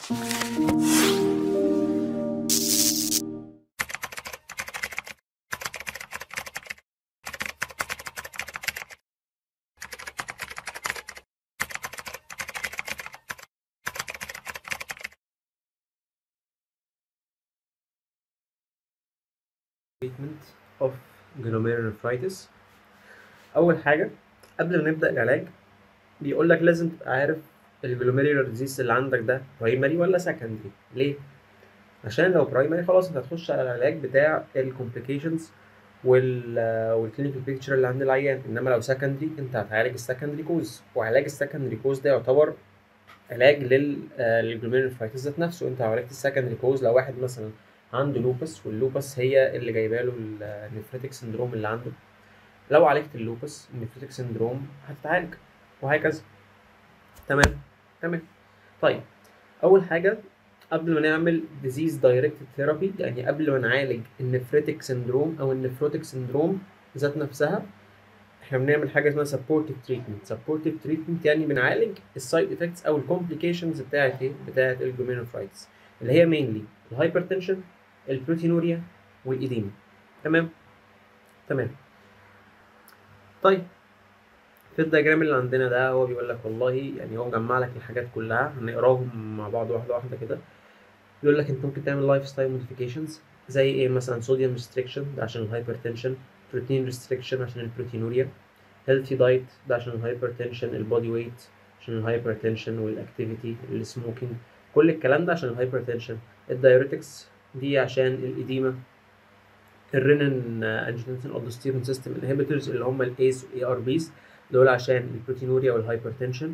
treatment of glomerulonephritis اول حاجه قبل ما نبدا العلاج بيقول لك لازم تبقى عارف الجلوميرولار ديزيز اللي عندك ده برايمري ولا سكندري ليه عشان لو برايمري خلاص انت هتخش على العلاج بتاع الكومبليكيشنز وال والكلينيكال بيكتشر اللي عند العيان انما لو سكندري انت هتعالج السكندري كوز وعلاج السكندري كوز ده يعتبر علاج لل للجلوميرولونفرايتس ذات نفسه انت لو عالجت السكندري كوز لو واحد مثلا عنده لوبس واللوبس هي اللي جايبه له النفريتك سندروم اللي عنده لو عالجت اللوبس النفريتك سندروم هتتعالج وهكذا تمام تمام طيب اول حاجه قبل ما نعمل ديزيز دايركتد ثيرابي يعني قبل ما نعالج النفريتك سندروم او النفروتك سندروم ذات نفسها احنا بنعمل حاجه اسمها سبورتيف تريتمنت سبورتيف تريتمنت يعني بنعالج السايد افكتس او الكومبليكيشنز بتاعت ايه بتاعت الجلوميرولونفرايتس اللي هي مينلي الهايبرتنشن البروتينوريا والايديما تمام تمام طيب في الدياجرام اللي عندنا ده هو بيقول لك والله يعني هو مجمع لك الحاجات كلها هنقراهم مع بعض واحده واحده كده بيقول لك انت ممكن تعمل لايف ستايل موديفيكيشنز زي ايه مثلا صوديوم ريستريكشن ده عشان الهايبرتنشن بروتين ريستريكشن عشان البروتينوريا هيلثي دايت ده عشان الهايبرتنشن البودي ويت عشان الهايبرتنشن والاكتيفيتي السموكينج كل الكلام ده عشان الهايبرتنشن الدايوريتكس دي عشان الإديمة الرينين انجيوتنسين الدوستيرون سيستم انهبيتورز اللي هم الايس والاي ار بيز دول عشان البروتينوريا والهايبرتنشن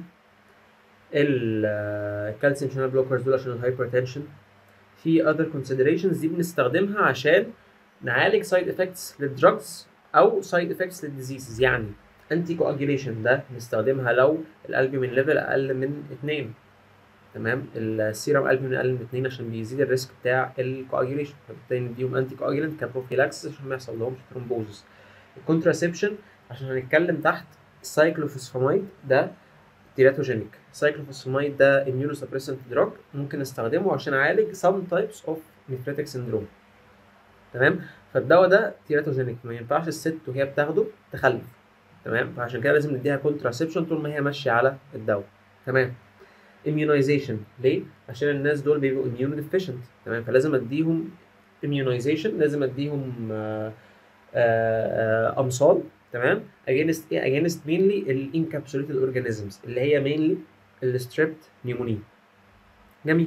الكالسيوم شانل بلوكرز دول عشان الهايبرتنشن في other considerations دي بنستخدمها عشان نعالج سايد افكتس للدراجز او سايد افكتس للديزيزز يعني انتي كواجيليشن ده بنستخدمها لو الالبومين ليفل اقل من 2 تمام السيرم البومين اقل من 2 عشان بيزيد الريسك بتاع الكواجيليشن فبالتالي نديهم انتي كواجيلنت كبروفيلاكسس عشان ما يحصل لهمش ثرومبوزس الكونتراسبشن عشان هنتكلم تحت السايكلوفوسفامايد ده تيراتوجينيك السايكلوفوسفامايد ده اميونو سبريسنت دراج ممكن استخدمه عشان اعالج some types of nephritic syndrome تمام فالدواء ده تيراتوجينيك ما ينفعش الست وهي بتاخده تخلف تمام فعشان كده لازم نديها كونتراسبشن طول ما هي ماشيه على الدواء تمام immunization ليه؟ عشان الناس دول بيبقوا immune deficient تمام فلازم اديهم immunization لازم اديهم آآ آآ امصال تمام against ايه against mainly الانكابسوليتد اورجانيزمز اللي هي mainly الستريبت نيمونيا جميل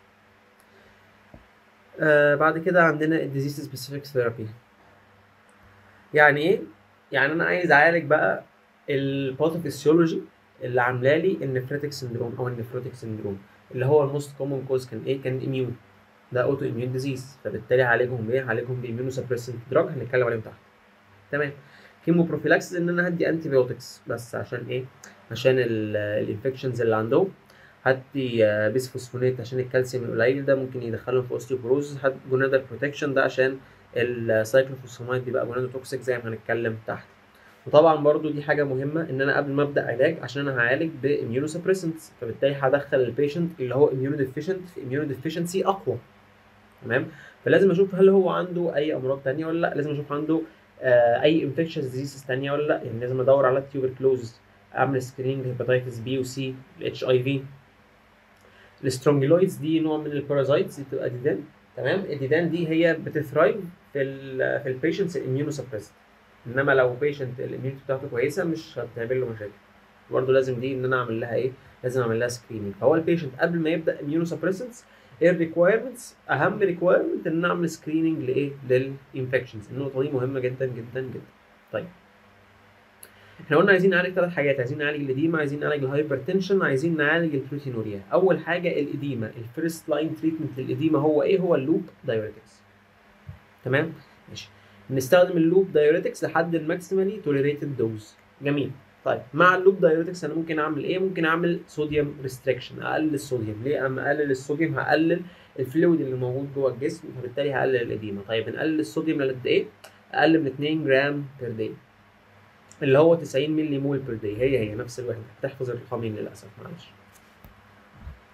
آه بعد كده عندنا الديزيز سبيسيفيك ثيرابي يعني ايه يعني انا عايز اعالج بقى الباثوفيسيولوجي اللي عامله لي النفريتك سندروم او النفروتيك سندروم اللي هو الموست كومن كوز كان ايه كان اميون ده اوتو اميون ديزيز فبالتالي هعالجهم بايه هعالجهم باميونو سبريسنت دراج هنتكلم عليهم تحت تمام كيموبروفيلاكسس ان انا هدي انتي بيوتكس بس عشان ايه عشان الانفكشنز اللي عندهم هدي بيسفوسفونات عشان الكالسيوم القليل ده ممكن يدخلهم في اوستيوبروز هدي جونادال بروتكشن ده عشان السايكلوفوسفامايد بيبقى جونادو توكسيك زي ما هنتكلم تحت وطبعا برضو دي حاجه مهمه ان انا قبل ما ابدا علاج عشان انا هعالج باميونو سبريسنتس فبالتالي هدخل البيشنت اللي هو اميونو ديفيشنت في اميونو ديفيشنسي اقوى تمام فلازم اشوف هل هو عنده اي امراض تانية ولا لا لازم اشوف عنده آه اي انفكشنز ديزيزز تانية ولا لا يعني لازم ادور على التيوبركلوز اعمل سكريننج هيباتيتس بي وسي الاتش اي في السترونجلويدز دي نوع من البارازايتس دي بتبقى ديدان تمام الديدان دي هي بتثرايف في ال في البيشنتس الاميونو سبريسنت انما لو بيشنت الاميونيتي بتاعته كويسه مش هتعمل له مشاكل برضه لازم دي ان انا اعمل لها ايه لازم اعمل لها سكريننج فهو البيشنت قبل ما يبدا اميونو سبريسنتس ايه الريكوايرمنتس اهم ريكوايرمنت ان اعمل سكريننج لايه للانفكشنز النقطه دي مهمه جدا جدا جدا طيب احنا قلنا عايزين نعالج ثلاث حاجات عايزين نعالج الاديمه عايزين نعالج الهايبرتنشن عايزين نعالج البروتينوريا اول حاجه الاديمه الفيرست لاين تريتمنت للاديمه هو ايه هو اللوب دايوريتكس تمام ماشي بنستخدم اللوب دايوريتكس لحد الماكسيمالي توليريتد دوز جميل طيب مع اللوب دايوريتكس انا ممكن اعمل ايه ممكن اعمل صوديوم ريستريكشن اقلل الصوديوم ليه اما اقلل الصوديوم هقلل الفلويد اللي موجود جوه الجسم فبالتالي هقلل الاديمه طيب نقلل الصوديوم لقد ايه اقل من 2 جرام بير داي اللي هو 90 مللي مول بير داي هي هي نفس الوحده هتحفظ الرقمين للاسف معلش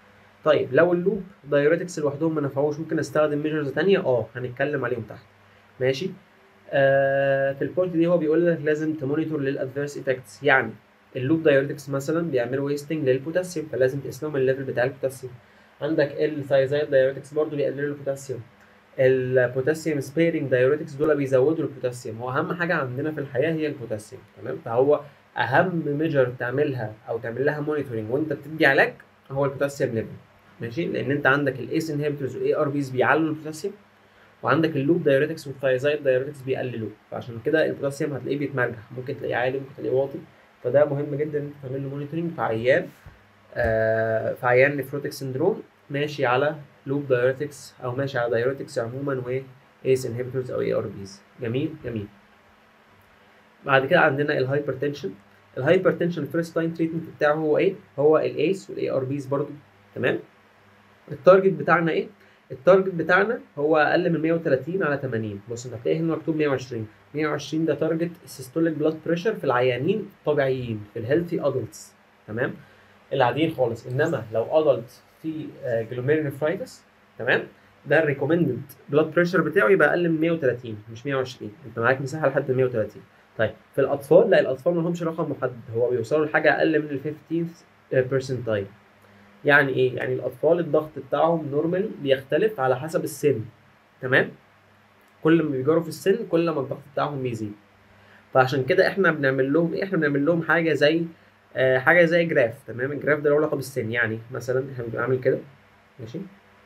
طيب لو اللوب دايوريتكس لوحدهم ما نفعوش ممكن استخدم ميجرز تانية اه هنتكلم عليهم تحت ماشي آه في البوينت دي هو بيقول لك لازم تمونيتور للادفيرس افكتس يعني اللوب دايوريتكس مثلا بيعملوا ويستنج للبوتاسيوم فلازم تقيس لهم الليفل بتاع البوتاسيوم عندك الثايزايد دايوريتكس برضه بيقللوا البوتاسيوم البوتاسيوم سبيرنج دايوريتكس دول بيزودوا البوتاسيوم هو اهم حاجه عندنا في الحياه هي البوتاسيوم تمام فهو اهم ميجر تعملها او تعمل لها مونيتورنج وانت بتدي علاج هو البوتاسيوم ليفل ماشي لان انت عندك الايس انهبيتورز والاي ار بيز بيعلوا البوتاسيوم وعندك اللوب دايوريتكس والثايزايد دايوريتكس بيقللوه فعشان كده البوتاسيوم هتلاقيه بيتمرجح ممكن تلاقيه عالي ممكن تلاقيه واطي فده مهم جدا ان انت تعمل له مونيتورنج في عيان آه في عيان نفروتيك سندروم ماشي على لوب دايوريتكس او ماشي على دايوريتكس عموما و ايس انهبيتورز او اي ار بيز جميل جميل بعد كده عندنا الهايبرتنشن الهايبرتنشن الفيرست لاين تريتمنت بتاعه هو ايه؟ هو الايس والاي ار بيز برضه تمام؟ التارجت بتاعنا ايه؟ التارجت بتاعنا هو اقل من 130 على 80 بص انت هتلاقي هنا مكتوب 120 120 ده تارجت السيستوليك بلاد بريشر في العيانين الطبيعيين في الهيلثي ادلتس تمام؟ العاديين خالص انما لو ادلت في جلوميرونيفرايتس تمام؟ ده الريكومندد بلاد بريشر بتاعه يبقى اقل من 130 مش 120 انت معاك مساحه لحد 130 طيب في الاطفال لا الاطفال ما لهمش رقم محدد هو بيوصلوا لحاجه اقل من ال 15 بيرسنتايل يعني ايه يعني الاطفال الضغط بتاعهم نورمال بيختلف على حسب السن تمام كل ما بيكبروا في السن كل ما الضغط بتاعهم بيزيد فعشان كده احنا بنعمل لهم ايه احنا بنعمل لهم حاجه زي آه حاجه زي جراف تمام الجراف ده له علاقه بالسن يعني مثلا احنا بنعمل كده ماشي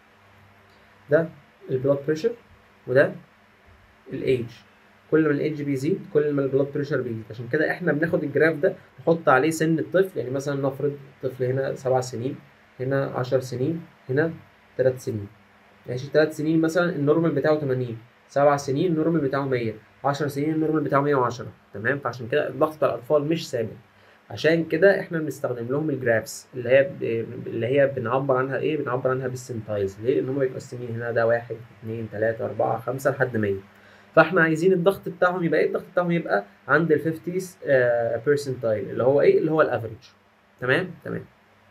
ده البلاد بريشر وده الايج كل ما الايدج بيزيد كل ما البلاد بريشر بيزيد عشان كده احنا بناخد الجراف ده نحط عليه سن الطفل يعني مثلا نفرض الطفل هنا سبع سنين هنا 10 سنين هنا 3 سنين ماشي 3 سنين مثلا النورمال بتاعه 80 سبع سنين النورمال بتاعه 100 10 سنين النورمال بتاعه 110 تمام فعشان كده الضغط بتاع الاطفال مش ثابت عشان كده احنا بنستخدم لهم الجرافس اللي هي اللي هي بنعبر عنها ايه بنعبر عنها بالسنتايز ليه لان هم متقسمين هنا ده واحد اثنين ثلاثة أربعة خمسة لحد 100 فاحنا عايزين الضغط بتاعهم يبقى ايه الضغط بتاعهم يبقى عند ال 50 بيرسنتايل اللي هو ايه اللي هو الافريج تمام تمام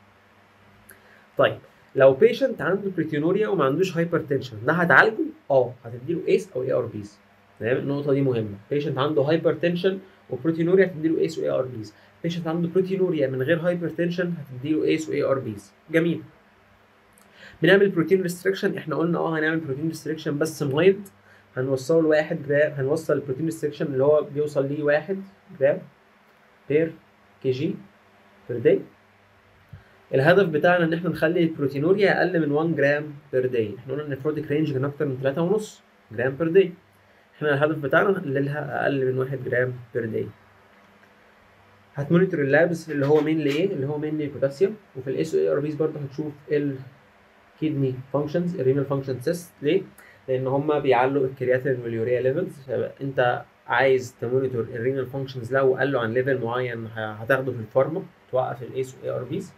طيب لو بيشنت عنده بريتينوريا وما عندوش هايبرتنشن ده هتعالجه اه هتديله ايس او اي ار بيز تمام النقطه دي مهمه بيشنت عنده هايبرتنشن وبروتينوريا هتديله ايس واي ار بيز بيشنت عنده بروتينوريا من غير هايبرتنشن هتديله ايس واي ار بيز جميل بنعمل بروتين ريستريكشن احنا قلنا اه هنعمل بروتين ريستريكشن بس مايلد هنوصله لواحد جرام هنوصل البروتين ريستريكشن اللي هو بيوصل ليه واحد جرام بير كي جي بير داي الهدف بتاعنا ان احنا نخلي البروتينوريا اقل من 1 جرام بير داي احنا قلنا ان النفروتيك رينج كان اكتر من 3.5 جرام بير داي احنا الهدف بتاعنا نقللها اقل من 1 جرام بير داي هتمونيتور اللابس اللي هو مين لايه اللي هو مين البوتاسيوم وفي الاس اي ار بيز برضه هتشوف الكيدني فانكشنز الرينال فانكشن تيست ليه لان هم بيعلوا الكرياتين واليوريا ليفلز فانت عايز تمونيتور الرينال فانكشنز لو قالوا عن ليفل معين هتاخده في الفارما توقف الايس والاي ار بيز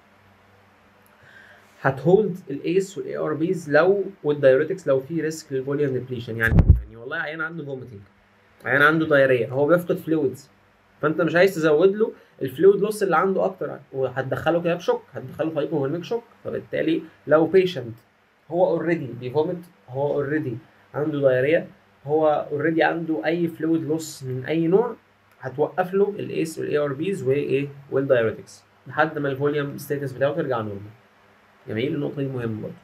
هتهولد الايس والاي ار بيز لو والدايوريتكس لو في ريسك للفوليوم ديبليشن يعني يعني والله عيان عنده فوميتنج عيان عنده دايريه هو بيفقد فلويدز فانت مش عايز تزود له الفلويد لوس اللي عنده اكتر وهتدخله كده بشوك هتدخله في هايبوفوليميك شوك فبالتالي لو بيشنت هو اوريدي بيفومت هو اوريدي عنده دايريه هو اوريدي عنده اي فلويد لوس من اي نوع هتوقف له الايس والاي ار بيز وايه والدايوريتكس لحد ما الفوليوم ستاتس بتاعه ترجع نورمال جميل النقطه دي مهمه برضه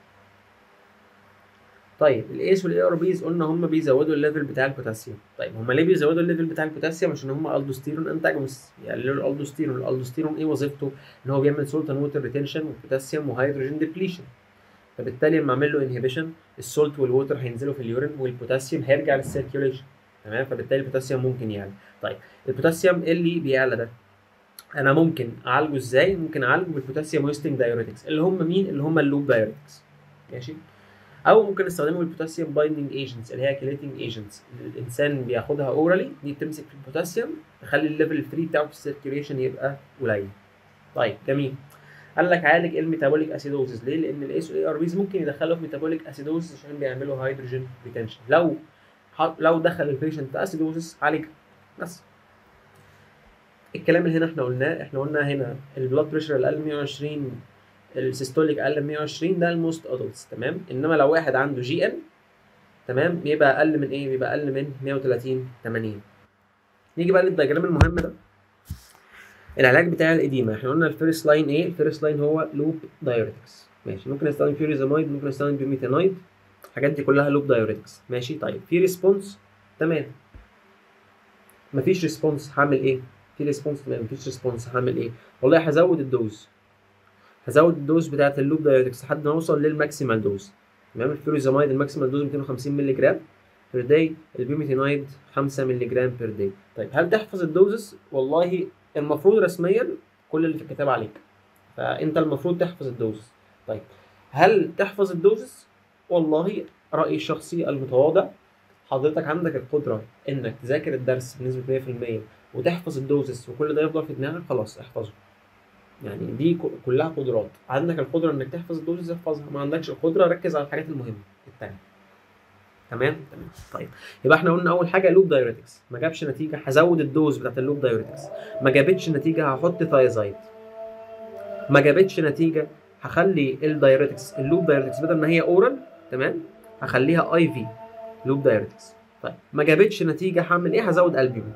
طيب الايس والاي ار بيز قلنا هم بيزودوا الليفل بتاع البوتاسيوم طيب هم ليه بيزودوا الليفل بتاع البوتاسيوم عشان هم الدوستيرون انتاجونست يقللوا الالدوستيرون الالدوستيرون ايه وظيفته ان هو بيعمل سولت اند ووتر ريتنشن وبوتاسيوم وهيدروجين ديبليشن فبالتالي لما اعمل له انهبيشن السولت والووتر هينزلوا في اليورين والبوتاسيوم هيرجع للسيركيوليشن تمام فبالتالي البوتاسيوم ممكن يعلى طيب البوتاسيوم اللي بيعلى ده انا ممكن اعالجه ازاي ممكن اعالجه بالبوتاسيوم ويستنج دايوريتكس اللي هم مين اللي هم اللوب دايوريتكس ماشي او ممكن نستخدمه بالبوتاسيوم بايندينج ايجنتس اللي هي كليتنج ايجنتس الانسان بياخدها اورالي دي بتمسك في البوتاسيوم تخلي الليفل الفري بتاعه في السيركيوليشن يبقى قليل طيب جميل قال لك عالج الميتابوليك اسيدوزز ليه؟ لان الاس اي ار بيز ممكن يدخله في ميتابوليك اسيدوزز عشان بيعملوا هيدروجين ريتنشن لو لو دخل البيشنت في اسيدوزز عالج بس الكلام اللي هنا احنا قلناه احنا قلنا هنا البلاد بريشر الاقل من 120 السيستوليك اقل من 120 ده الموست ادلتس تمام انما لو واحد عنده جي ان تمام بيبقى اقل من ايه بيبقى اقل من 130 80 نيجي بقى للدياجرام المهم ده العلاج بتاع الاديمه احنا قلنا الفيرست لاين ايه الفيرست لاين هو لوب دايوريتكس ماشي ممكن نستخدم فيوريزامايد ممكن نستخدم بيوميتانايد الحاجات دي كلها لوب دايوريتكس ماشي طيب في ريسبونس تمام مفيش ريسبونس هعمل ايه في ريسبونس تمام مفيش ريسبونس هعمل ايه والله هزود الدوز هزود الدوز بتاعت اللوب دايوريتكس لحد ما اوصل للماكسيمال دوز تمام الفيوريزامايد الماكسيمال دوز 250 مللي جرام بير داي البيوميتينايد 5 مللي جرام بير داي طيب هل تحفظ الدوزز والله المفروض رسميا كل اللي في الكتاب عليك فانت المفروض تحفظ الدوزز طيب هل تحفظ الدوزز والله رايي الشخصي المتواضع حضرتك عندك القدره انك تذاكر الدرس بنسبه 100% وتحفظ الدوزز وكل ده يفضل في دماغك خلاص احفظه يعني دي ك- كلها قدرات عندك القدره انك تحفظ الدوزز احفظها ما عندكش القدره ركز على الحاجات المهمه التانية تمام تمام طيب يبقى احنا قلنا اول حاجه لوب دايوريتكس ما جابش نتيجه هزود الدوز بتاعت اللوب دايوريتكس ما جابتش نتيجه هحط ثايزايد ما جابتش نتيجه هخلي الدايوريتكس اللوب دايوريتكس بدل ما هي اورال تمام هخليها اي في لوب دايوريتكس طيب ما جابتش نتيجه هعمل ايه هزود البيوم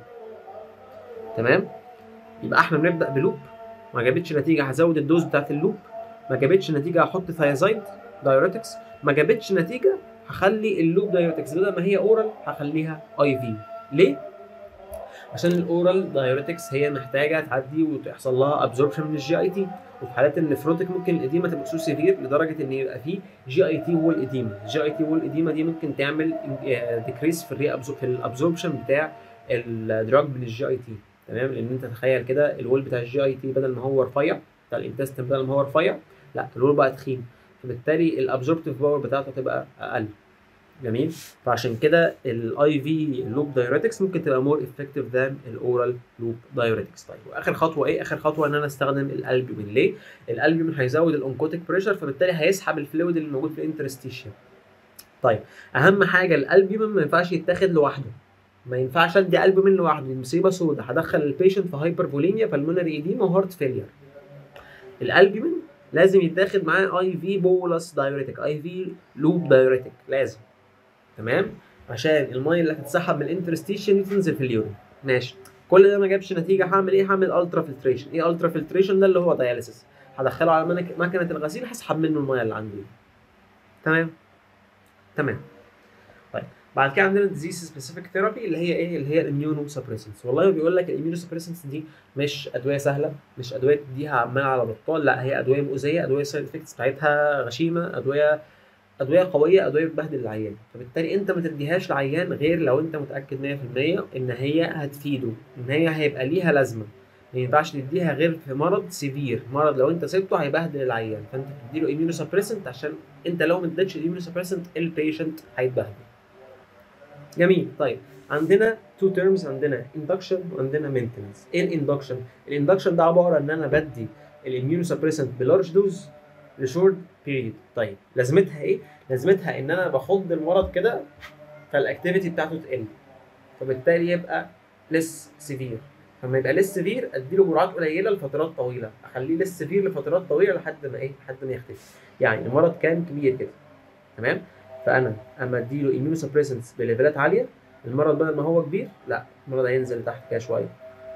تمام يبقى احنا بنبدا بلوب ما جابتش نتيجه هزود الدوز بتاعت اللوب ما جابتش نتيجه هحط ثايزايد دايوريتكس ما جابتش نتيجه هخلي اللوب دايوريتكس بدل ما هي اورال هخليها اي في ليه عشان الاورال دايوريتكس هي محتاجه تعدي وتحصل لها ابزوربشن من الجي اي تي وفي حالات النفروتك ممكن الاديمه تبقى سو سيفير لدرجه ان يبقى فيه جي اي تي وول اديمه الجي اي تي وول اديمه دي ممكن تعمل ديكريس في الري في الابزوربشن بتاع الدراج من الجي اي تي تمام لان انت تخيل كده الوول بتاع الجي اي تي بدل ما هو رفيع بتاع الانتستين بدل ما هو رفيع لا الوول بقى تخين فبالتالي الابزوربتيف باور بتاعته تبقى اقل جميل فعشان كده الاي في لوب دايوريتكس ممكن تبقى مور افكتيف ذان الاورال لوب دايوريتكس طيب واخر خطوه ايه اخر خطوه ان انا استخدم الالبومين ليه الالبومين هيزود الاونكوتيك بريشر فبالتالي هيسحب الفلويد اللي موجود في الانترستيشن طيب اهم حاجه الالبومين ما ينفعش يتاخد لوحده ما ينفعش ادي البومين لوحده دي مصيبه سودة هدخل البيشنت في هايبر فوليميا بالمونري ايديما وهارت فيلير الالبومين لازم يتاخد معاه اي في بولس دايوريتك اي في لوب دايوريتك لازم تمام عشان الميه اللي هتتسحب من الانترستيشن دي تنزل في اليورين ماشي كل ده ما جابش نتيجه هعمل ايه هعمل الترا فلتريشن ايه الترا فلتريشن ده اللي هو داياليسيس هدخله على منك- مكنه الغسيل هسحب منه الميه اللي عندي دي. تمام تمام طيب بعد كده عندنا ديزيز سبيسيفيك ثيرابي اللي هي ايه اللي هي الاميونو سبريسنس والله بيقول لك الاميونو سبريسنس دي مش ادويه سهله مش ادويه تديها عمال على بطال لا هي ادويه مؤذيه ادويه سايد افكتس بتاعتها غشيمه ادويه ادويه قويه ادويه بتبهدل العيان فبالتالي انت ما تديهاش لعيان غير لو انت متاكد 100% ان هي هتفيده ان هي هيبقى ليها لازمه ما ينفعش تديها غير في مرض سيفير مرض لو انت سبته هيبهدل العيان فانت بتديله اميونو سبريسنت عشان انت لو ما اديتش الاميونو سبريسنت البيشنت هيتبهدل جميل طيب عندنا تو تيرمز عندنا اندكشن وعندنا مينتنس ايه الاندكشن الاندكشن ده عباره ان انا بدي الاميونو سبريسنت بلارج دوز لشورت بيريد طيب لازمتها ايه لازمتها ان انا بخض المرض كده فالاكتيفيتي بتاعته تقل فبالتالي يبقى لس سيفير فلما يبقى لس سيفير اديله جرعات قليله لفترات طويله اخليه لس سيفير لفترات طويله لحد ما ايه لحد ما يختفي يعني المرض كان كبير كده تمام فانا اما اديله اميونو سبريسنتس بليفلات عاليه المرض بدل ما هو كبير لا المرض هينزل لتحت كده شويه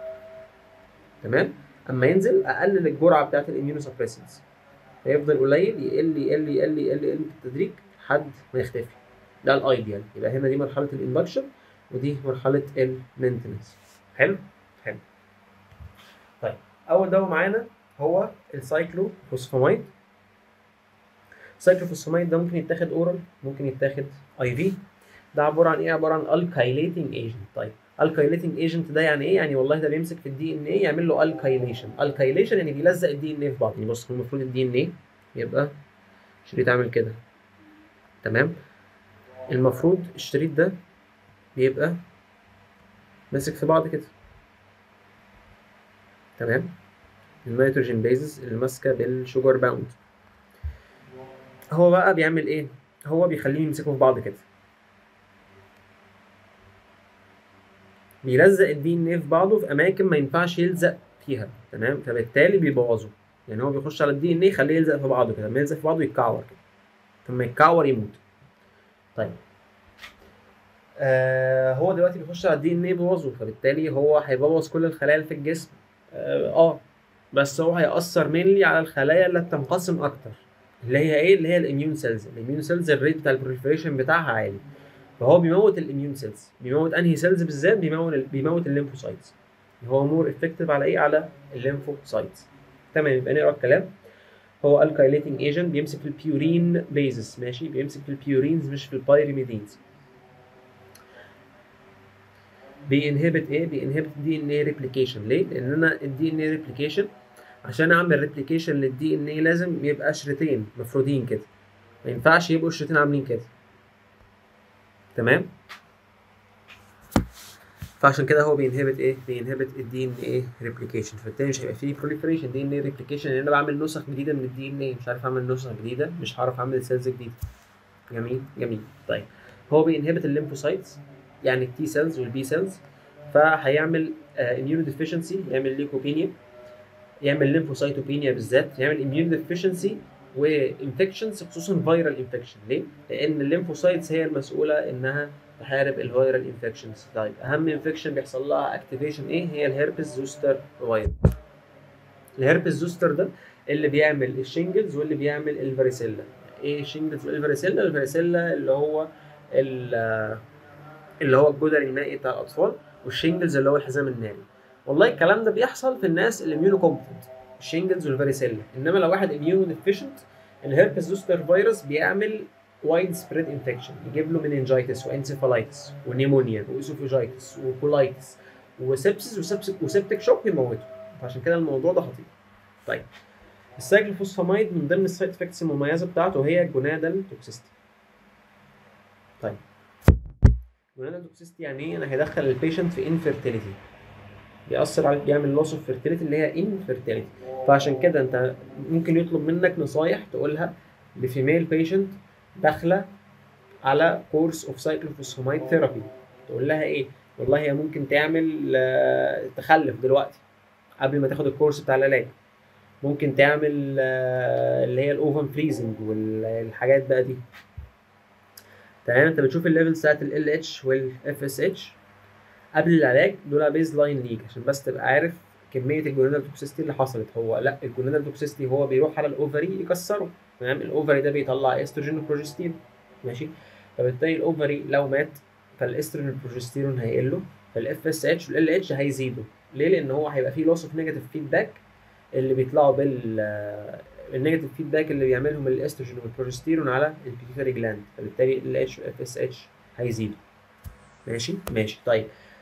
تمام اما ينزل اقلل الجرعه بتاعت الاميونو سبريسنتس هيفضل قليل يقل يقل يقل يقل يقل بالتدريج لحد ما يختفي ده الايديال يبقى هنا دي مرحله الاندكشن ودي مرحله المينتنس حلو حلو طيب اول دواء معانا هو السايكلوفوسفاميد السايكلوفوسفاميد ده ممكن يتاخد اورال ممكن يتاخد اي في ده عباره عن ايه عباره عن الكايليتنج ايجنت طيب الكايليتنج ايجنت ده يعني ايه يعني والله ده بيمسك في الدي ان ايه يعمل له الكايليشن الكايليشن يعني بيلزق الدي ان ايه في بعض يعني بص هو المفروض الدي ان ايه يبقى شريط عامل كده تمام المفروض الشريط ده بيبقى ماسك في بعض كده تمام النيتروجين بيزز اللي ماسكه بالشوجر باوند هو بقى بيعمل ايه هو بيخليهم يمسكوا في بعض كده بيلزق الدي ان ايه في بعضه في اماكن ما ينفعش يلزق فيها تمام فبالتالي بيبوظه يعني هو بيخش على الدي ان ايه يخليه يلزق في بعضه كده لما يلزق في بعضه يتكعور كده لما يتكعور يموت طيب آه هو دلوقتي بيخش على الدي ان ايه بيبوظه فبالتالي هو هيبوظ كل الخلايا اللي في الجسم اه, آه. بس هو هيأثر مينلي على الخلايا اللي بتنقسم اكتر اللي هي ايه اللي هي الاميون سيلز الاميون سيلز الريت بتاع البروليفريشن بتاعها عالي فهو بيموت الاميون سيلز بيموت انهي سيلز بالذات بيموت بيموت الليمفوسايتس هو مور افكتيف على ايه على الليمفوسايتس تمام يبقى نقرا الكلام هو الكايليتنج ايجنت بيمسك في البيورين بيزس ماشي بيمسك في البيورينز مش في البايريميدينز بينهبت ايه بينهبت دي ان ايه ريبليكيشن ليه لان انا الدي ان ايه ريبليكيشن عشان اعمل ريبليكيشن للدي ان ايه لازم يبقى شريطين مفرودين كده ما ينفعش يبقوا الشريطين عاملين كده تمام فعشان كده هو بينهبت ايه بينهبت الدي ان ايه ريبليكيشن فبالتالي مش هيبقى فيه بروليفريشن دي ان ايه ريبليكيشن لان انا بعمل نسخ جديده من الدي ان ايه مش عارف اعمل نسخ جديده مش هعرف اعمل سيلز جديده جميل جميل طيب هو بينهبت الليمفوسايتس يعني التي سيلز والبي سيلز فهيعمل اميون ديفيشنسي يعمل ليكوبينيا يعمل ليمفوسايتوبينيا بالذات يعمل اميون ديفيشنسي وانفكشنز خصوصا فيرال انفكشن ليه؟ لان الليمفوسايتس هي المسؤوله انها تحارب الفيرال انفكشنز طيب اهم انفكشن بيحصل لها اكتيفيشن ايه هي الهيربس زوستر فيروس الهيربس زوستر ده اللي بيعمل الشينجلز واللي بيعمل الفاريسيلا ايه الشينجلز والفاريسيلا الفاريسيلا اللي هو اللي هو الجدري المائي بتاع الاطفال والشينجلز اللي هو الحزام الناري والله الكلام ده بيحصل في الناس اللي اميونو كومبتنت الشينجلز والفاريسيلا انما لو واحد اميونو ديفيشنت الهيربس زوستر فيروس بيعمل وايد سبريد انفكشن يجيب له مننجايتس وانسيفالايتس ونيمونيا وايسوفيجايتس وكولايتس وسبسس وسبسك وسبتك شوك يموته فعشان كده الموضوع ده خطير طيب السايكلوفوسفامايد من ضمن السايد افكتس المميزه بتاعته هي الجونادال توكسيستي طيب جونادال توكسيستي يعني ايه انا هيدخل البيشنت في انفيرتيليتي بيأثر على بيعمل لوس اوف فيرتيليتي اللي هي انفيرتيليتي فعشان كده انت ممكن يطلب منك نصايح تقولها لفيميل بيشنت داخله على كورس اوف سايكلوفوسفامايد ثيرابي تقول لها ايه والله هي ممكن تعمل تخلف دلوقتي قبل ما تاخد الكورس بتاع العلاج ممكن تعمل اللي هي الاوفن فريزنج والحاجات بقى دي تمام انت بتشوف الليفل بتاعت ال اتش والاف اس اتش قبل العلاج دول بيز لاين ليك عشان بس تبقى عارف كميه الجونادال توكسيستي اللي حصلت هو لا الجونادال توكسيستي هو بيروح على الاوفري يكسره تمام الاوفري ده بيطلع استروجين وبروجستيرون ماشي فبالتالي الاوفري لو مات فالاستروجين والبروجستيرون هيقلوا فالاف اس اتش والال اتش هيزيدوا ليه؟ لان هو هيبقى فيه لوس اوف نيجاتيف فيدباك اللي بيطلعوا بال النيجاتيف فيدباك اللي بيعملهم الاستروجين والبروجستيرون على البيتيوتري جلاند فبالتالي ال اتش والاف اس اتش هيزيدوا ماشي ماشي طيب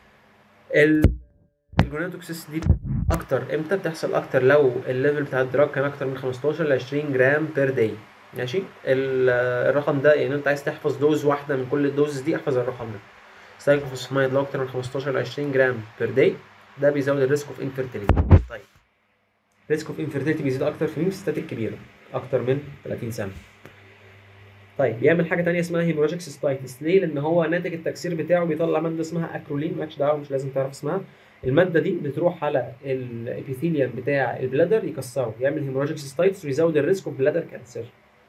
الجونادوكسيس دي اكتر امتى بتحصل اكتر لو الليفل بتاع الدراج كان اكتر من 15 ل 20 جرام بير داي ماشي الرقم ده يعني انت عايز تحفظ دوز واحده من كل الدوز دي احفظ الرقم ده سايكلوفوسفامايد لو اكتر من 15 ل 20 جرام بير داي ده بيزود الريسك اوف انفيرتيليتي طيب ريسك اوف انفيرتيليتي بيزيد اكتر في مين في الستات الكبيره اكتر من 30 سنه طيب بيعمل حاجه تانية اسمها هيموراجيك سيستايتس ليه لان هو ناتج التكسير بتاعه بيطلع ماده اسمها اكرولين مالكش دعوه مش لازم تعرف اسمها الماده دي بتروح على الابيثيليوم بتاع البلادر يكسره يعمل هيموراجيك سيستايتس ويزود الريسك اوف بلادر كانسر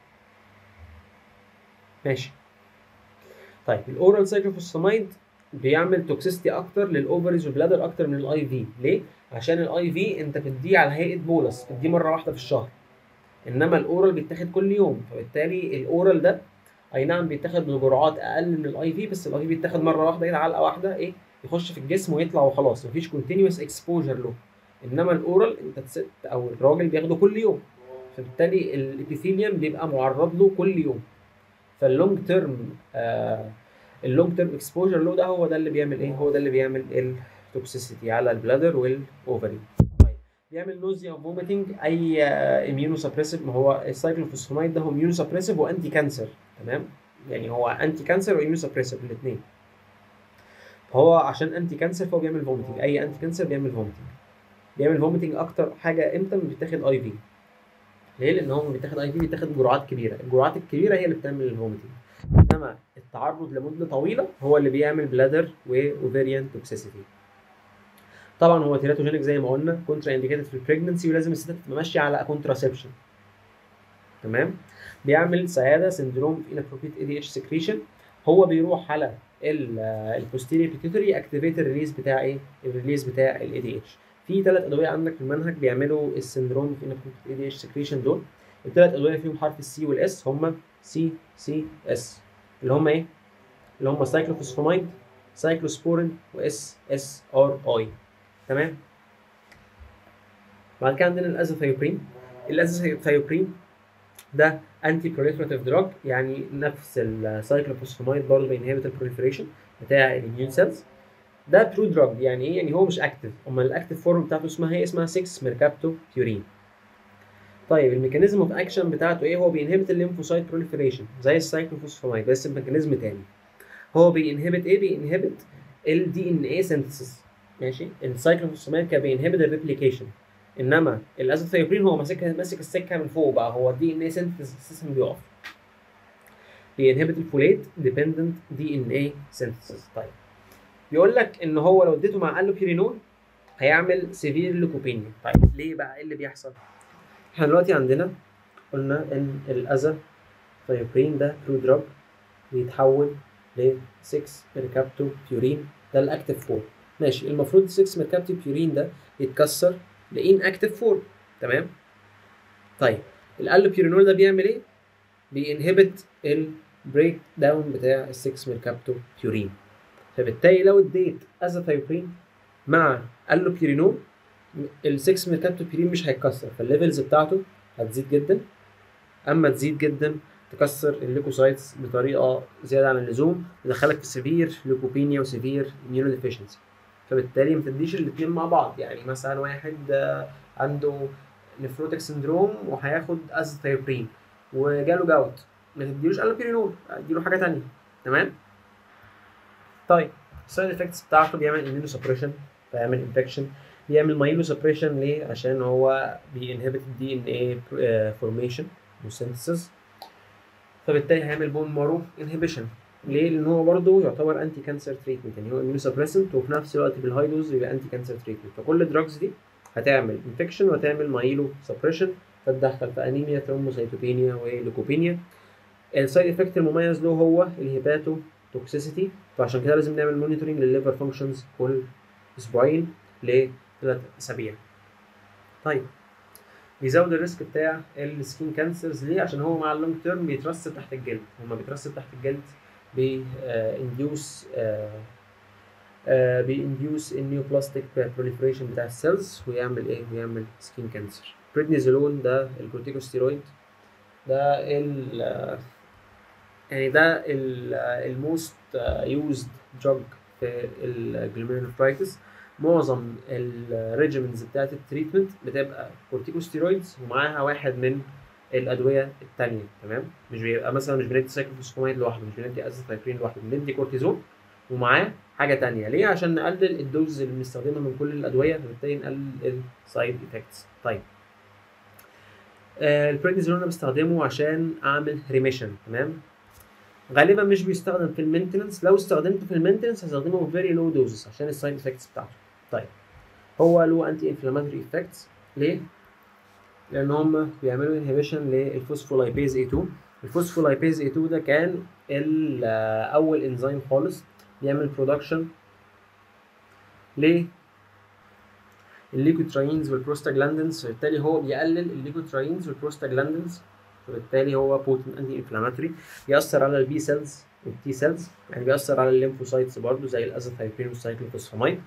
ماشي طيب الاورال سايكلوفوسفامايد بيعمل توكسيستي اكتر للاوفريز والبلادر اكتر من الاي في ليه عشان الاي في انت بتديه على هيئه بولس بتديه مره واحده في الشهر انما الاورال بيتاخد كل يوم فبالتالي الاورال ده اي نعم بيتاخد بجرعات اقل من الاي في بس الاي في بيتاخد مره واحده كده علقه واحده ايه يخش في الجسم ويطلع وخلاص مفيش كونتينوس اكسبوجر له انما الاورال انت الست او الراجل بياخده كل يوم فبالتالي الابيثيليوم بيبقى معرض له كل يوم فاللونج تيرم آه اللونج تيرم اكسبوجر له ده هو ده اللي بيعمل ايه هو ده اللي بيعمل التوكسيسيتي على البلادر والاوفري بيعمل نوزيا وفوميتنج اي اميونو سبريسيف ما هو السايكلوفوسفامايد ده هو اميونو سبريسيف وانتي كانسر تمام يعني هو انتي كانسر واميونو سبريسيف الاثنين فهو عشان انتي كانسر فهو بيعمل فوميتنج اي انتي كانسر بيعمل فوميتنج بيعمل فوميتنج اكتر حاجه امتى ما بيتاخد اي في ليه لان هو بيتاخد اي في بيتاخد جرعات كبيره الجرعات الكبيره هي اللي بتعمل الفوميتنج انما التعرض لمده طويله هو اللي بيعمل بلادر واوفيريان توكسيسيتي طبعا هو تيراتوجينيك زي ما قلنا كونترا انديكيتد في البريجنسي ولازم الستات تبقى ماشيه على كونتراسبشن تمام بيعمل سعاده سندروم انابروبريت اي دي اتش سكريشن هو بيروح على البوستيريور بيتيوتري اكتيفيت الريليز بتاع ايه الريليز بتاع الاي دي اتش في ثلاث ادويه عندك في المنهج بيعملوا السندروم في انابروبريت اي دي اتش سكريشن دول الثلاث ادويه فيهم حرف السي والاس هم سي سي اس اللي هم ايه اللي هم سايكلوفوسفاميد سايكلوسبورين واس اس ار اي تمام بعد كده عندنا الازاثيوبرين الازاثيوبرين ده انتي بروليفراتيف دراج يعني نفس السايكلوفوسفاميد برضه بينهبت البروليفريشن بتاع الاميون سيلز ده برو دراج يعني ايه يعني هو مش اكتف امال الاكتف فورم بتاعته اسمها ايه اسمها 6 ميركابتو بيورين طيب الميكانيزم اوف اكشن بتاعته ايه هو بينهبت الليمفوسايت بروليفريشن زي السايكلوفوسفاميد بس بميكانيزم تاني هو بينهبت ايه بينهبت الدي ان اي سينثيسيس ماشي السايكلوفوسفاميد كان بينهبت الريبليكيشن انما الازوثيوبرين هو ماسك ماسك السكه من فوق بقى هو الدي ان اي سينثيسيس بيقف بينهبت الفوليت ديبندنت دي ان اي سينثيسيس طيب بيقول لك ان هو لو اديته مع الوبيرينول هيعمل سيفير ليكوبينيا طيب ليه بقى ايه اللي بيحصل احنا دلوقتي عندنا قلنا ان الاذى ثيوبرين ده برو دراج بيتحول ل 6 ميركابتو بيورين ده الاكتف فورم ماشي المفروض 6 ميركابتو بيورين ده يتكسر لان اكتف فورم تمام طيب الالوبيرينول ده بيعمل ايه بينهبت البريك داون بتاع ال 6 ميركابتو بيورين فبالتالي لو اديت ازاثيوبرين مع الوبيرينول ال 6 ميركابتو بيورين مش هيتكسر فالليفلز بتاعته هتزيد جدا اما تزيد جدا تكسر الليكوسايتس بطريقه زياده عن اللزوم تدخلك في سيفير ليكوبينيا وسيفير اميونو ديفيشنسي فبالتالي ما تديش الاثنين مع بعض يعني مثلا واحد عنده نفروتك سندروم وهياخد ازثيوبرين وجاله جاوت ما تديلوش الوبيرينول اديله حاجه ثانيه تمام طيب السايد افكتس بتاعته بيعمل اميونو سبريشن بيعمل انفكشن بيعمل مايلو سبريشن ليه عشان هو بينهبت الدي ان اي فورميشن وسينثيسيس فبالتالي هيعمل بون مارو انهبيشن ليه؟ لان هو برضه يعتبر انتي كانسر تريتمنت يعني هو اميونو سبريسنت وفي نفس الوقت بالهاي دوز بيبقى انتي كانسر تريتمنت فكل الدراجز دي هتعمل انفكشن وهتعمل مايلو سبريشن فتدخل في انيميا ثرومبوسيتوبينيا وليكوبينيا السايد افكت المميز له هو الهيباتو توكسيسيتي فعشان كده لازم نعمل مونيتورنج للليفر فانكشنز كل اسبوعين لثلاث اسابيع طيب بيزود الريسك بتاع السكين كانسرز ليه عشان هو مع اللونج تيرم بيترسب تحت الجلد هما بيترسب تحت الجلد بينديوس بينديوس النيو بلاستيك بروليفريشن بتاع السيلز ويعمل ايه ويعمل سكين كانسر بريدنيزولون ده الكورتيكوستيرويد ده ال يعني ده الموست يوزد دراج في الجلوميرولوفرايتس معظم الريجيمنز بتاعت التريتمنت بتبقى كورتيكوستيرويدز ومعاها واحد من الادويه الثانيه تمام مش بيبقى مثلا مش بندي سايكلوفوسفاميد لوحده مش بندي ازاثايكلين لوحده بندي كورتيزون ومعاه حاجه ثانيه ليه عشان نقلل الدوز اللي بنستخدمها من كل الادويه فبالتالي نقلل السايد افكتس طيب آه البريدنيزولون انا بستخدمه عشان اعمل ريميشن تمام غالبا مش بيستخدم في المينتننس لو استخدمته في المينتننس هستخدمه في فيري لو دوزز عشان السايد افكتس بتاعته طيب هو له انتي انفلاماتوري افكتس ليه؟ لان هم بيعملوا انهبيشن للفوسفولايبيز A2 الفوسفولايبيز A2 ده كان اول انزيم خالص بيعمل برودكشن ل الليكوتراينز والبروستاجلاندينز فبالتالي هو بيقلل الليكوتراينز والبروستاجلاندينز فبالتالي هو بوتنت انتي انفلاماتوري بيأثر على البي سيلز والتي سيلز يعني بيأثر على الليمفوسايتس برضه زي الازاثايبين والسايكلوفوسفاميد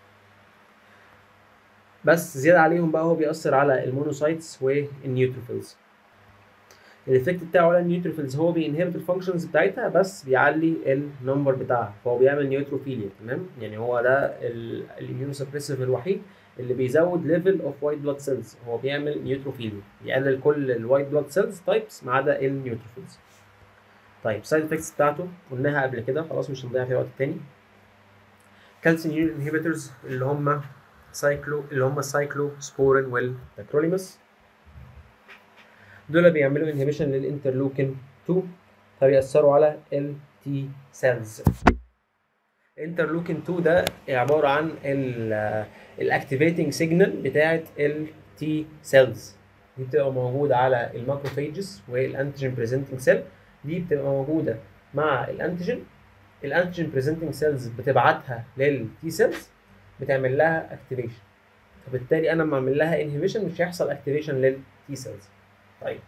بس زياده عليهم بقى هو بيأثر على المونوسايتس والنيوتروفيلز الايفكت بتاعه على النيوتروفيلز هو بينهبت الفانكشنز بتاعتها بس بيعلي النمبر بتاعها فهو بيعمل نيوتروفيليا تمام يعني هو ده الاميونو سبريسيف الوحيد اللي بيزود ليفل اوف وايت بلاد سيلز هو بيعمل نيوتروفيليا بيقلل كل الوايت بلاد سيلز تايبس ما عدا النيوتروفيلز طيب سايد افكتس بتاعته قلناها قبل كده خلاص مش هنضيع فيها وقت تاني كالسيوم انهبيتورز اللي هم سايكلو اللي هم السايكلو سبورين والتاكروليمس دول بيعملوا انهبيشن للانترلوكين 2 فبيأثروا على ال تي سيلز انترلوكين 2 ده عباره عن الاكتيفيتنج سيجنال بتاعه التي سيلز دي بتبقى موجوده على الماكروفيجز والانتيجين بريزنتنج سيل دي بتبقى موجوده مع الانتيجين الانتيجين بريزنتنج سيلز بتبعتها للتي سيلز بتعمل لها اكتيفيشن فبالتالي انا لما اعمل لها انهبيشن مش هيحصل اكتيفيشن للتي سيلز طيب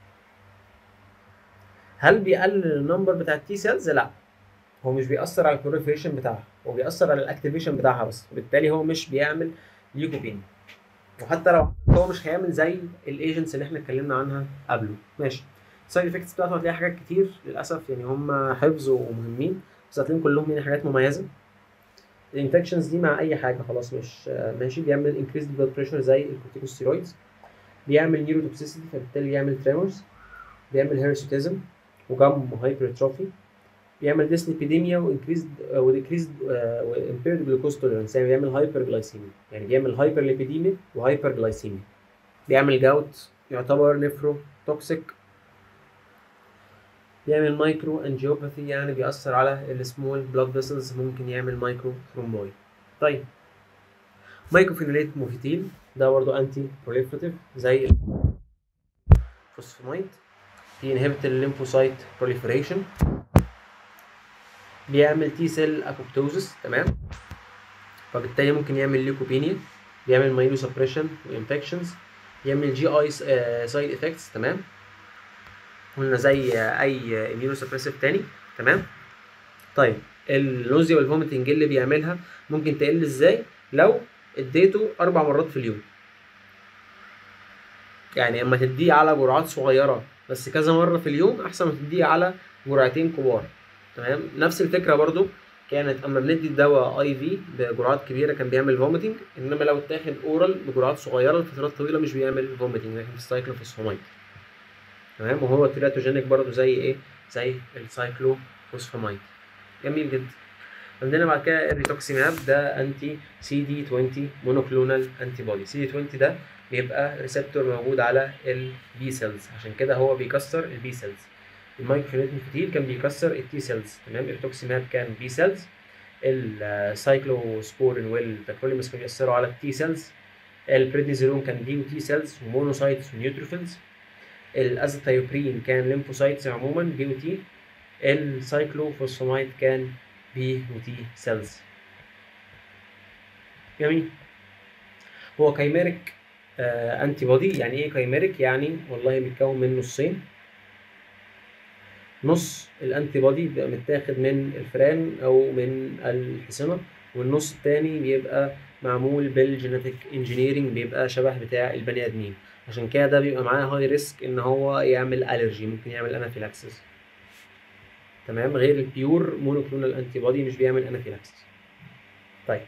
هل بيقلل النمبر بتاع التي سيلز لا هو مش بيأثر على البروليفريشن بتاعها هو بيأثر على الاكتيفيشن بتاعها بس وبالتالي هو مش بيعمل ليوكوبين وحتى لو هو مش هيعمل زي الايجنتس اللي احنا اتكلمنا عنها قبله ماشي السايد افكتس بتاعته هتلاقي حاجات كتير للاسف يعني هم حفظ ومهمين بس هتلاقيهم كلهم يعني حاجات مميزه الانفكشنز دي مع اي حاجه خلاص مش ماشي بيعمل انكريز بلاد بريشر زي الكورتيكوستيرويدز بيعمل نيوروتوكسيسيتي فبالتالي بيعمل تريمورز بيعمل هيرسوتيزم وجام وهايبرتروفي بيعمل ديسليبيديميا وانكريز وديكريز وامبيرد جلوكوز توليرنس يعني بيعمل هايبر جلايسيميا يعني بيعمل هايبر ليبيديميا وهايبر جلايسيميا بيعمل جاوت يعتبر نفرو توكسيك بيعمل مايكرو انجيوباثي يعني بيأثر على السمول بلاد فيسلز ممكن يعمل مايكرو ثرومبويد طيب مايكروفينوليت موفيتيل ده برضه انتي بروليفراتيف زي الفوسفاميد بينهبت الليمفوسايت بروليفريشن بيعمل تي سيل ابوبتوزس تمام فبالتالي ممكن يعمل ليوكوبينيا بيعمل مايلو سبريشن وانفكشنز يعمل جي اي سايد افكتس تمام قلنا زي اي اميونو سبريسيف تاني تمام طيب النوزيا والفوميتنج اللي بيعملها ممكن تقل ازاي لو اديته اربع مرات في اليوم يعني اما تديه على جرعات صغيره بس كذا مره في اليوم احسن ما تديه على جرعتين كبار تمام نفس الفكره برضو كانت اما بندي الدواء اي في بجرعات كبيره كان بيعمل فوميتنج انما لو اتاخد اورال بجرعات صغيره لفترات طويله مش بيعمل فوميتنج لكن في السايكلوفوسفاميد تمام وهو تيراتوجينيك برضو زي ايه زي السايكلوفوسفاميد جميل جدا عندنا بعد كده الريتوكسيماب ده انتي سي دي 20 مونوكلونال انتي بودي سي دي 20 ده بيبقى ريسبتور موجود على البي سيلز عشان كده هو بيكسر البي سيلز المايكروفينيت فتيل كان بيكسر التي سيلز تمام الريتوكسيماب كان بي سيلز السايكلوسبورين والباكروليمس كانوا بيأثروا على التي سيلز البريدنيزولون كان دي وتي سيلز ومونوسايتس ونيوتروفيلز الازيتايوبرين كان ليمفوسايتس عموما بي وتي السايكلوفوسفامايد كان بي وتي سيلز جميل هو كايميريك آه انتي بودي يعني ايه كايميريك يعني والله بيتكون من نصين نص الانتي بودي بيبقى متاخد من الفئران او من الحصنه والنص التاني بيبقى معمول بالجينيتك انجينيرنج بيبقى شبه بتاع البني ادمين عشان كده ده بيبقى معاه هاي ريسك ان هو يعمل الرجي ممكن يعمل انافيلاكسس تمام غير البيور مونوكلونال انتي بودي مش بيعمل انافيلاكسس طيب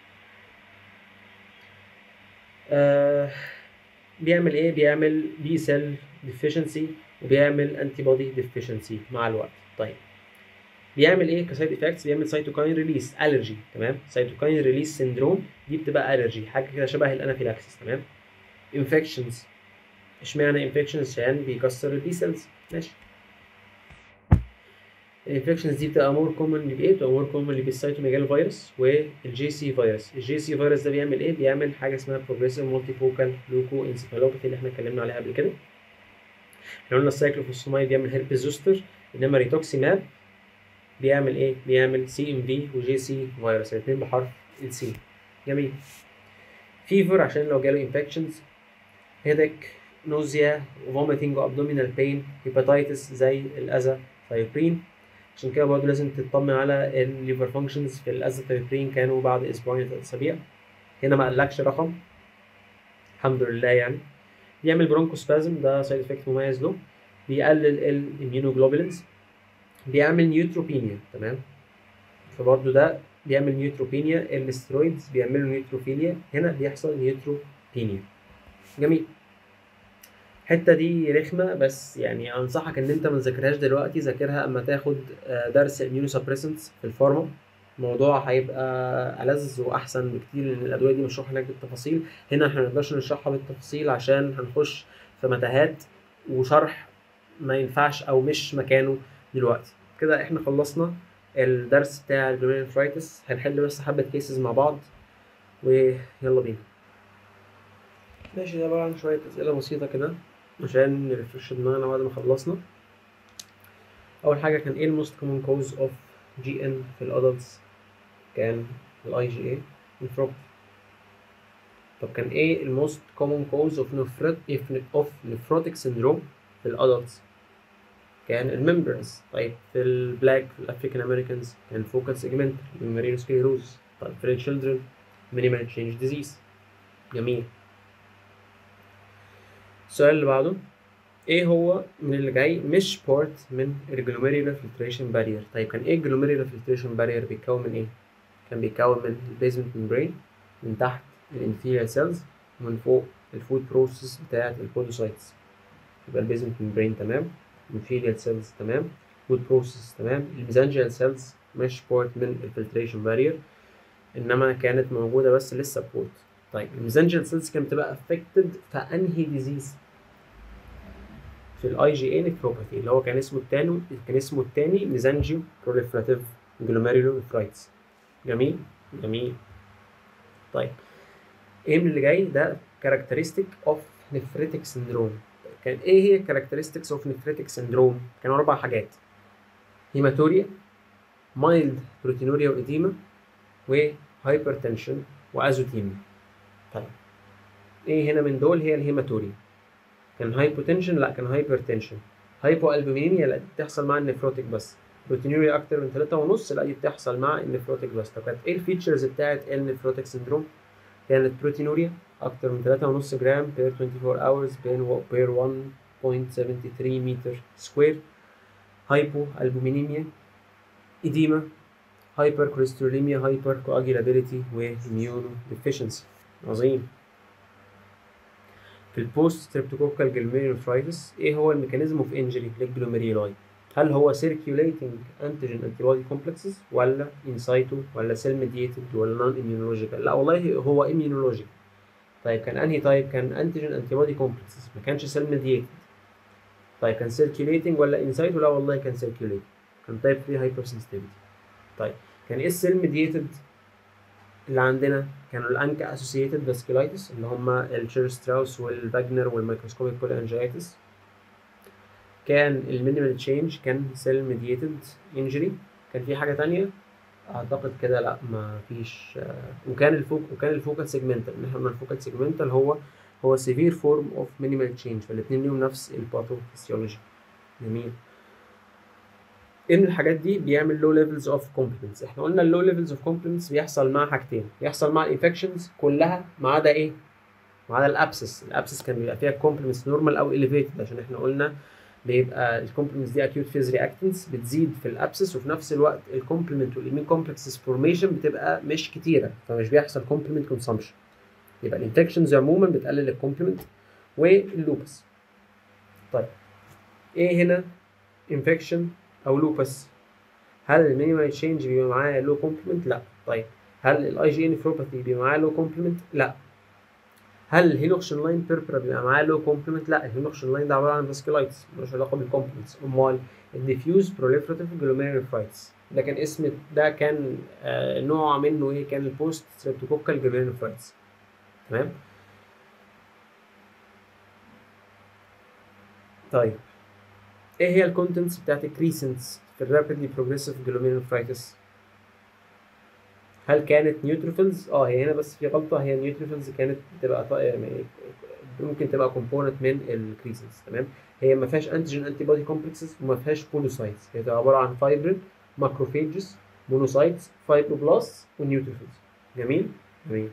آه بيعمل ايه بيعمل بي سيل ديفيشنسي وبيعمل انتي بودي ديفيشنسي مع الوقت طيب بيعمل ايه كسايد افكتس بيعمل سيتوكاين ريليس الرجي تمام سيتوكاين ريليس سيندروم دي بتبقى الرجي حاجه كده شبه الانافيلاكسس تمام انفكشنز اشمعنى انفكشنز عشان بيكسر البي سيلز ماشي الانفكشنز دي بتبقى مور كومن بايه؟ بتبقى مور كومن بالسيتوميجال فيروس والجي سي فيروس، الجي سي فيروس ده بيعمل ايه؟ بيعمل حاجه اسمها بروجريسيف مالتي فوكال لوكو انسفالوباثي اللي احنا اتكلمنا عليها قبل كده. احنا قلنا السايكلوفوسفامايد بيعمل هيربس زوستر انما ريتوكسيماب بيعمل ايه؟ بيعمل سي ام في وجي سي فيروس الاثنين بحرف السي. جميل. فيفر عشان لو جاله انفكشنز هيدك نوزيا وفوميتنج وابدومينال بين هيباتيتس زي الاذى ثايوبرين عشان كده برضه لازم تطمن على الليفر فانكشنز في الازاتريبرين كانوا بعد اسبوعين ثلاث اسابيع هنا ما قالكش رقم الحمد لله يعني بيعمل برونكوسبازم ده سايد افكت مميز له بيقلل الاميونوجلوبولينز بيعمل نيوتروبينيا تمام فبرضه ده بيعمل نيوتروبينيا الاسترويدز بيعملوا نيوتروفيليا هنا بيحصل نيوتروبينيا جميل الحته دي رخمه بس يعني انصحك ان انت ما تذاكرهاش دلوقتي ذاكرها اما تاخد درس اميونو سبريسنتس في الفارما الموضوع هيبقى ألذ واحسن بكتير لان الادويه دي مشروحه هناك بالتفاصيل هنا احنا ما نقدرش نشرحها بالتفاصيل عشان هنخش في متاهات وشرح ما ينفعش او مش مكانه دلوقتي كده احنا خلصنا الدرس بتاع الجلوميرولوفرايتس هنحل بس حبة كيسز مع بعض ويلا بينا ماشي ده عبارة عن شوية أسئلة بسيطة كده عشان نرفرش دماغنا بعد ما خلصنا أول حاجة كان إيه الموست كومن كوز أوف جي إن في الأدلتس كان الأي جي إيه نفروباثي طب كان إيه الموست كومن كوز أوف نفرت أوف نفروتيك سيندروم في الأدلتس كان الممبرنز طيب في البلاك في الافريكان امريكانز كان فوكال سيجمنت ميمورينو سكليروز طيب في الشيلدرن مينيمال تشينج ديزيز جميل السؤال اللي بعده ايه هو من اللي جاي مش بارت من الجلوميريولار فلتريشن بارير طيب كان ايه الجلوميريولار فلتريشن بارير بيتكون من ايه كان بيتكون من البيزمنت ممبرين من تحت الانفيريال سيلز ومن فوق الفود بروسيس بتاعه البودوسايتس يبقى البيزمنت ممبرين تمام inferior cells تمام food process تمام الميزانجيال سيلز مش بورت من الفلتريشن بارير انما كانت موجوده بس لسه بورت طيب الميزانجيال سيلز كانت بتبقى افكتد في انهي ديزيز في الاي جي اي نيكروباثي اللي هو كان اسمه التاني كان اسمه التاني ميزانجيو بروليفراتيف جلوميرولوفرايتس جميل جميل طيب ايه من اللي جاي ده كاركترستيك اوف نفريتك سندروم كان ايه هي characteristics اوف نفريتك سندروم كانوا اربع حاجات هيماتوريا مايلد بروتينوريا واديما وهايبرتنشن وازوتيميا طيب ايه هنا من دول هي الهيماتوريا كان هايبوتنشن لا كان هايبرتنشن هايبو البومينيميا لا دي بتحصل مع النفروتيك بس بروتينوريا اكتر من 3 ونص لا دي بتحصل مع النفروتيك بس طب كانت ايه الفيتشرز بتاعت النفروتيك سندروم كانت بروتينوريا أكتر من 3.5 جرام بير 24 hours بير 1.73 متر سكوير هايبو البومينيميا إديما هايبر كوليستروليميا هايبر كواجيلابيليتي وإميونو ديفيشنسي عظيم في البوست ستريبتوكوكال جلوميرولوفرايتس ايه هو الميكانيزم اوف انجري للجلوميرولاي هل هو circulating antigen antibody complexes ولا in situ ولا cell mediated ولا non immunological لا والله هو immunological طيب كان انهي طيب كان انتيجين انتي بودي كومبلكسز ما كانش سيل ميديتد طيب كان سيركيوليتنج ولا انسايت لا والله كان سيركيوليتنج كان تايب 3 هايبر سنسيتيفيتي طيب كان ايه السيل ميديتد اللي عندنا كانوا الانكا اسوسييتد فاسكولايتس اللي هم الشير ستراوس والفاجنر والميكروسكوبيك كولانجيتس كان المينيمال تشينج كان سيل ميديتد انجري كان في حاجه تانية اعتقد كده لا ما فيش وكان الفوك وكان الفوكال سيجمنتال ان احنا قلنا الفوكال سيجمنتال هو هو سيفير فورم اوف مينيمال تشينج فالاثنين ليهم نفس الباثوفيسيولوجي جميل ايه من الحاجات دي بيعمل لو ليفلز اوف كومبلمنتس احنا قلنا اللو ليفلز اوف كومبلمنتس بيحصل مع حاجتين بيحصل مع الانفكشنز كلها ما عدا ايه ما عدا الابسس الابسس كان بيبقى فيها كومبلمنتس نورمال او اليفيتد عشان احنا قلنا بيبقى الكومبلمنتس دي اكيوت فيز رياكتنس بتزيد في الابسس وفي نفس الوقت الكومبلمنت والامين كومبلكسز فورميشن بتبقى مش كتيره فمش بيحصل كومبلمنت كونسامشن يبقى الانفكشنز عموما بتقلل الكومبلمنت واللوبس طيب ايه هنا انفكشن او لوبس هل المينيمال تشينج بيبقى معاه لو كومبلمنت لا طيب هل الاي جي نفروباثي بيبقى معاه لو كومبلمنت لا هل الهيلوكشن لاين بيربرا بيبقى معاه لو كومبلمنت لا الهيلوكشن لاين ده عباره عن فاسكولايتس ملوش علاقه بالكومبلمنتس امال الديفيوز بروليفراتيف جلوميرولوفرايتس ده كان اسم ده كان آه نوع منه ايه كان البوست ستريبتوكوكال جلوميرولوفرايتس تمام طيب ايه هي الكونتنتس بتاعت الكريسنتس في الرابيدلي بروجريسيف جلوميرولوفرايتس هل كانت نيوتروفيلز؟ اه هي هنا بس في غلطة هي النيوتروفيلز كانت بتبقى يعني ممكن تبقى كومبوننت من الكريسنس تمام؟ هي ما فيهاش انتيجين انتي بودي كومبلكسز وما فيهاش بولوسايتس هي بتبقى عبارة عن فايبرين ماكروفيجز مونوسايتس فايبروبلاست ونيوتروفيلز جميل؟ جميل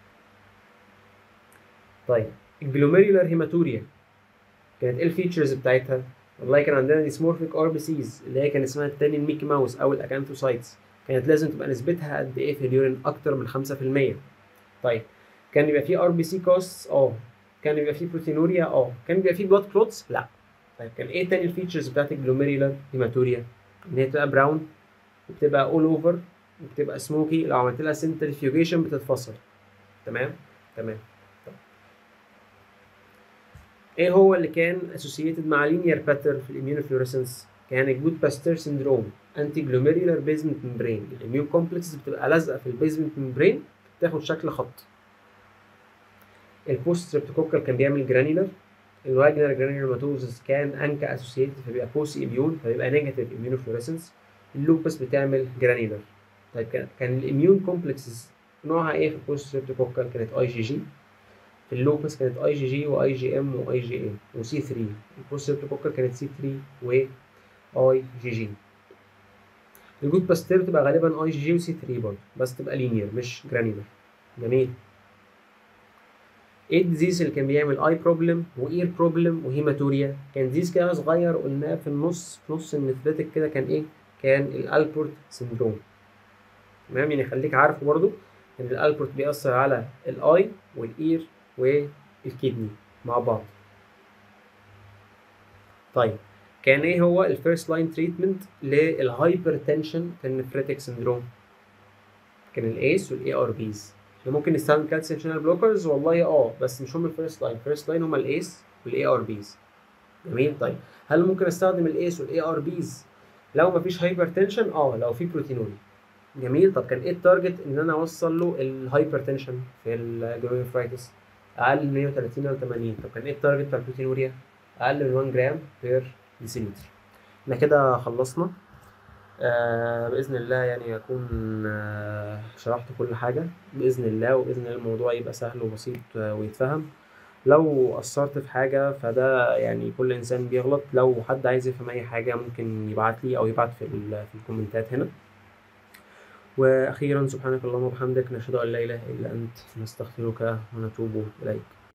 طيب الجلوميريولار هيماتوريا كانت ايه الفيتشرز بتاعتها؟ والله كان عندنا ديسمورفيك ار بي سيز اللي هي كان اسمها التاني الميكي ماوس او الاكانثوسايتس كانت لازم تبقى نسبتها قد ايه في اليورين اكتر من 5% طيب كان يبقى فيه ار بي سي كوست اه كان يبقى فيه بروتينوريا اه كان يبقى فيه بلاد كلوتس لا طيب كان ايه تاني الفيتشرز بتاعت الجلوميريولار هيماتوريا ان هي تبقى براون وبتبقى اول اوفر وبتبقى سموكي لو عملت لها سنترفيوجيشن بتتفصل تمام تمام طيب. ايه هو اللي كان اسوسييتد مع لينير باتر في الاميونوفلوريسنس يعني جود باستير سندروم انتي جلوميريولار بيزمنت ممبرين الاميون كومبلكس بتبقى لازقه في البيزمنت ممبرين تاخد شكل خط البوست ستريبتوكوكال كان بيعمل جرانيولار الواجنر جرانيولوماتوزس كان انكا اسوسييتد فبيبقى بوسي اميون فبيبقى نيجاتيف اميونو فلوريسنس اللوبس بتعمل جرانيولار طيب كان كان الاميون كومبلكسز نوعها ايه في البوست ستريبتوكوكال كانت اي جي جي في اللوبس كانت اي جي جي واي جي ام واي جي ام وسي 3 البوست ستريبتوكوكال كانت سي 3 و اي جي جي الجود باستير بتبقى غالبا اي جي جي وسي 3 برضه بس تبقى لينير مش جرانيولار جميل ايه الديزيز اللي كان بيعمل اي بروبلم واير بروبلم وهيماتوريا كان ديزيز كده صغير قلناه في النص في نص النفرتك كده كان ايه كان الالبورت سندروم تمام يعني خليك عارفه برضو ان الالبورت بيأثر على الاي والاير والكدني مع بعض طيب كان ايه هو الفيرست لاين تريتمنت للهايبرتنشن في النفرتك سندروم كان الايس والاي ار بيز احنا ممكن نستخدم كالسيوم شانل بلوكرز والله اه بس مش هم الفيرست لاين الفيرست لاين هم الايس والاي ار بيز جميل طيب هل ممكن استخدم الايس والاي ار بيز لو مفيش هايبرتنشن اه لو في بروتينوريا جميل طب كان ايه التارجت ان انا اوصل له الهايبرتنشن في الجلوميرولايتس اقل من 130 او 80 طب كان ايه التارجت بتاع البروتينوريا اقل من 1 جرام بير ديسيلتر احنا كده خلصنا آه باذن الله يعني اكون آه شرحت كل حاجه باذن الله وباذن الله الموضوع يبقى سهل وبسيط آه ويتفهم لو قصرت في حاجه فده يعني كل انسان بيغلط لو حد عايز يفهم اي حاجه ممكن يبعت لي او يبعت في ال- في الكومنتات هنا واخيرا سبحانك اللهم وبحمدك نشهد ان لا اله الا انت نستغفرك ونتوب اليك